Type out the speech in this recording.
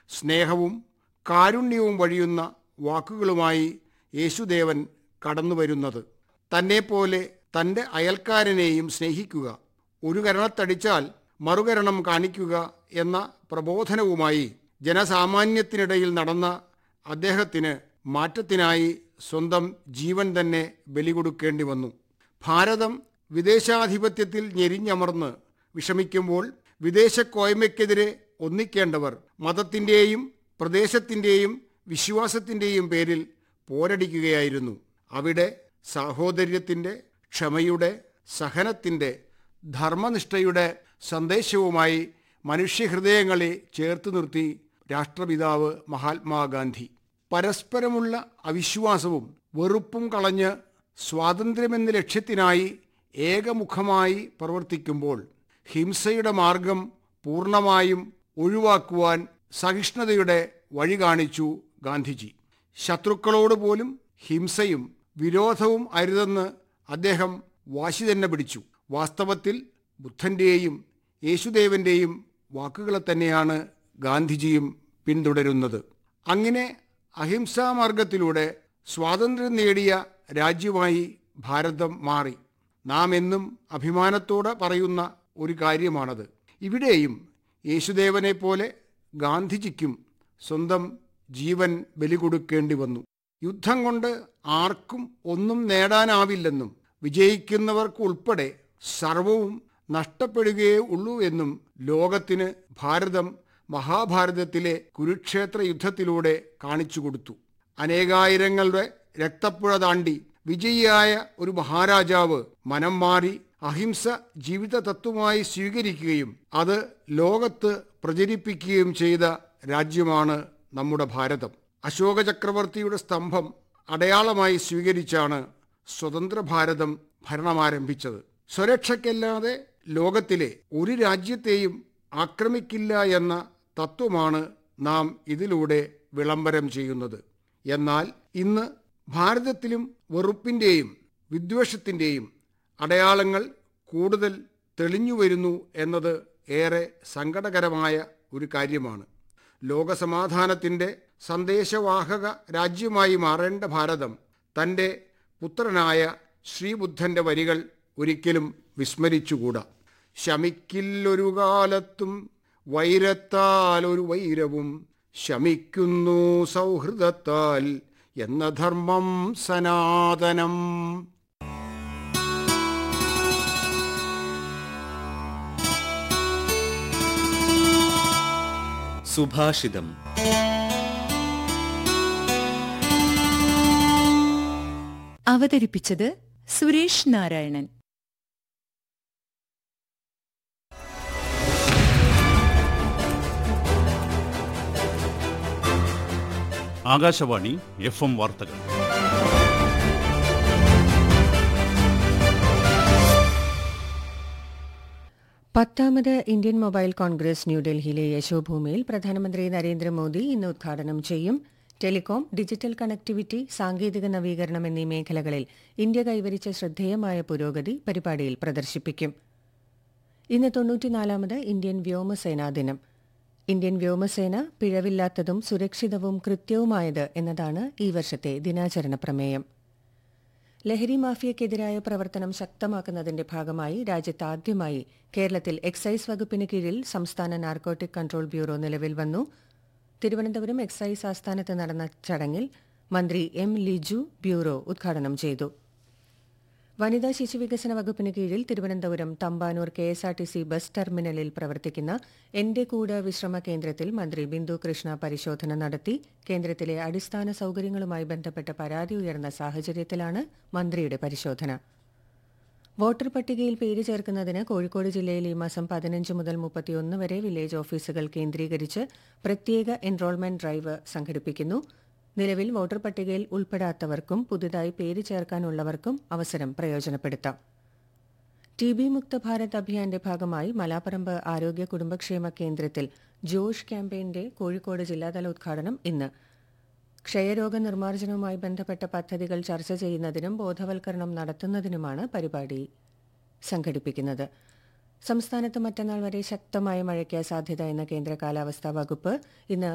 സ്നേഹവും കാരുണ്യവും വഴിയുന്ന വാക്കുകളുമായി യേശുദേവൻ കടന്നുവരുന്നത് തന്നെപ്പോലെ തൻ്റെ അയൽക്കാരനെയും സ്നേഹിക്കുക ഒരു കരണത്തടിച്ചാൽ മറുകരണം കാണിക്കുക എന്ന പ്രബോധനവുമായി ജനസാമാന്യത്തിനിടയിൽ നടന്ന അദ്ദേഹത്തിന് മാറ്റത്തിനായി സ്വന്തം ജീവൻ തന്നെ ബലികൊടുക്കേണ്ടി വന്നു ഭാരതം വിദേശാധിപത്യത്തിൽ ഞെരിഞ്ഞമർന്ന് വിഷമിക്കുമ്പോൾ വിദേശക്കോയ്മയ്ക്കെതിരെ ഒന്നിക്കേണ്ടവർ മതത്തിൻ്റെയും പ്രദേശത്തിൻ്റെയും വിശ്വാസത്തിൻ്റെയും പേരിൽ പോരടിക്കുകയായിരുന്നു അവിടെ സാഹോദര്യത്തിൻ്റെ ക്ഷമയുടെ സഹനത്തിൻ്റെ ധർമ്മനിഷ്ഠയുടെ സന്ദേശവുമായി മനുഷ്യഹൃദയങ്ങളെ ചേർത്ത് നിർത്തി രാഷ്ട്രപിതാവ് മഹാത്മാഗാന്ധി പരസ്പരമുള്ള അവിശ്വാസവും വെറുപ്പും കളഞ്ഞ് സ്വാതന്ത്ര്യമെന്ന ലക്ഷ്യത്തിനായി ഏകമുഖമായി പ്രവർത്തിക്കുമ്പോൾ ഹിംസയുടെ മാർഗം പൂർണ്ണമായും ഒഴിവാക്കുവാൻ സഹിഷ്ണുതയുടെ വഴി കാണിച്ചു ഗാന്ധിജി ശത്രുക്കളോട് പോലും ഹിംസയും വിരോധവും അരുതെന്ന് അദ്ദേഹം വാശി തന്നെ പിടിച്ചു വാസ്തവത്തിൽ ബുദ്ധൻ്റെയും യേശുദേവൻ്റെയും വാക്കുകളെ തന്നെയാണ് ഗാന്ധിജിയും പിന്തുടരുന്നത് അങ്ങനെ അഹിംസാമാർഗത്തിലൂടെ സ്വാതന്ത്ര്യം നേടിയ രാജ്യമായി ഭാരതം മാറി നാം എന്നും അഭിമാനത്തോടെ പറയുന്ന ഒരു കാര്യമാണത് ഇവിടെയും യേശുദേവനെ പോലെ ഗാന്ധിജിക്കും സ്വന്തം ജീവൻ ബലി കൊടുക്കേണ്ടി വന്നു യുദ്ധം കൊണ്ട് ആർക്കും ഒന്നും നേടാനാവില്ലെന്നും വിജയിക്കുന്നവർക്ക് ഉൾപ്പെടെ സർവവും നഷ്ടപ്പെടുകയേ ഉള്ളൂ എന്നും ലോകത്തിന് ഭാരതം മഹാഭാരതത്തിലെ കുരുക്ഷേത്ര യുദ്ധത്തിലൂടെ കാണിച്ചു കൊടുത്തു അനേകായിരങ്ങളുടെ രക്തപ്പുഴ താണ്ടി വിജയിയായ ഒരു മഹാരാജാവ് മനം മാറി അഹിംസ ജീവിത തത്വമായി സ്വീകരിക്കുകയും അത് ലോകത്ത് പ്രചരിപ്പിക്കുകയും ചെയ്ത രാജ്യമാണ് നമ്മുടെ ഭാരതം അശോക ചക്രവർത്തിയുടെ സ്തംഭം അടയാളമായി സ്വീകരിച്ചാണ് സ്വതന്ത്ര ഭാരതം ഭരണമാരംഭിച്ചത് സ്വരക്ഷയ്ക്കല്ലാതെ ലോകത്തിലെ ഒരു രാജ്യത്തെയും ആക്രമിക്കില്ല എന്ന തത്വമാണ് നാം ഇതിലൂടെ വിളംബരം ചെയ്യുന്നത് എന്നാൽ ഇന്ന് ഭാരതത്തിലും വെറുപ്പിൻ്റെയും വിദ്വേഷത്തിൻ്റെയും അടയാളങ്ങൾ കൂടുതൽ തെളിഞ്ഞു വരുന്നു എന്നത് ഏറെ സങ്കടകരമായ ഒരു കാര്യമാണ് ലോകസമാധാനത്തിൻ്റെ സന്ദേശവാഹക രാജ്യമായി മാറേണ്ട ഭാരതം തൻ്റെ പുത്രനായ ശ്രീബുദ്ധൻ്റെ വരികൾ ഒരിക്കലും വിസ്മരിച്ചുകൂടാ ശമിക്കില്ലൊരു കാലത്തും വൈരത്താൽ ഒരു വൈരവും ശമിക്കുന്നു സൗഹൃദത്താൽ എന്ന ധർമ്മം സനാതനം സുഭാഷിതം അവതരിപ്പിച്ചത് സുരേഷ് നാരായണൻ ആകാശവാണി എഫ് എം വാർത്തകൾ പത്താമത് ഇന്ത്യൻ മൊബൈൽ കോൺഗ്രസ് ന്യൂഡൽഹിയിലെ യശോഭൂമിയിൽ പ്രധാനമന്ത്രി നരേന്ദ്രമോദി ഇന്ന് ഉദ്ഘാടനം ചെയ്യും ടെലികോം ഡിജിറ്റൽ കണക്ടിവിറ്റി സാങ്കേതിക നവീകരണം എന്നീ മേഖലകളിൽ ഇന്ത്യ കൈവരിച്ച ശ്രദ്ധേയമായ പുരോഗതി പരിപാടിയിൽ പ്രദർശിപ്പിക്കും ഇന്ന് തൊണ്ണൂറ്റിനാലാമത് ഇന്ത്യൻ വ്യോമസേനാ ദിനം ഇന്ത്യൻ വ്യോമസേന പിഴവില്ലാത്തതും സുരക്ഷിതവും കൃത്യവുമായത് എന്നതാണ് ഈ വർഷത്തെ ദിനാചരണ പ്രമേയം ലഹരി മാഫിയക്കെതിരായ പ്രവർത്തനം ശക്തമാക്കുന്നതിന്റെ ഭാഗമായി രാജ്യത്ത് ആദ്യമായി കേരളത്തിൽ എക്സൈസ് വകുപ്പിന് കീഴിൽ സംസ്ഥാന നാർക്കോട്ടിക് കൺട്രോൾ ബ്യൂറോ നിലവിൽ വന്നു തിരുവനന്തപുരം എക്സൈസ് ആസ്ഥാനത്ത് നടന്ന ചടങ്ങിൽ മന്ത്രി എം ലിജു ബ്യൂറോ ഉദ്ഘാടനം ചെയ്തു വനിതാ ശിശുവികസന വകുപ്പിന് കീഴിൽ Thiruvananthapuram Thampanoor K S R T C bus ടെർമിനലിൽ പ്രവർത്തിക്കുന്ന എന്റെ കൂട് വിശ്രമ കേന്ദ്രത്തിൽ മന്ത്രി ബിന്ദു കൃഷ്ണ പരിശോധന നടത്തി കേന്ദ്രത്തിലെ അടിസ്ഥാന സൌകര്യങ്ങളുമായി ബന്ധപ്പെട്ട പരാതി ഉയർന്ന സാഹചര്യത്തിലാണ് മന്ത്രിയുടെ പരിശോധന വോട്ടർ പട്ടികയിൽ പേര് ചേർക്കുന്നതിന് കോഴിക്കോട് ജില്ലയിൽ ഈ മാസം പതിനഞ്ച് മുതൽ മുപ്പത്തിയൊന്ന് വരെ വില്ലേജ് ഓഫീസുകൾ കേന്ദ്രീകരിച്ച് പ്രത്യേക എൻറോൾമെന്റ് ഡ്രൈവ് സംഘടിപ്പിക്കുന്നു നിലവിൽ വോട്ടർ പട്ടികയിൽ ഉൾപ്പെടാത്തവർക്കും പുതുതായി പേര് ചേർക്കാനുള്ളവർക്കും അവസരം പ്രയോജനപ്പെടുത്താം ടി ബി മുക്ത ഭാരത് അഭിയാന്റെ ഭാഗമായി മലാപ്പറമ്പ് ആരോഗ്യ കുടുംബക്ഷേമ കേന്ദ്രത്തിൽ ജോഷ് ക്യാമ്പയിന്റെ കോഴിക്കോട് ജില്ലാതല ഉദ്ഘാടനം ഇന്ന് ക്ഷയരോഗ നിർമ്മാർജ്ജനവുമായി ബന്ധപ്പെട്ട പദ്ധതികൾ ചർച്ച ചെയ്യുന്നതിനും ബോധവൽക്കരണം നടത്തുന്നതിനുമാണ് പരിപാടി സംഘടിപ്പിക്കുന്നത് സംസ്ഥാനത്ത് മറ്റന്നാൾ വരെ ശക്തമായ മഴയ്ക്ക് സാധ്യത എന്ന കേന്ദ്ര കാലാവസ്ഥാ വകുപ്പ് ഇന്ന്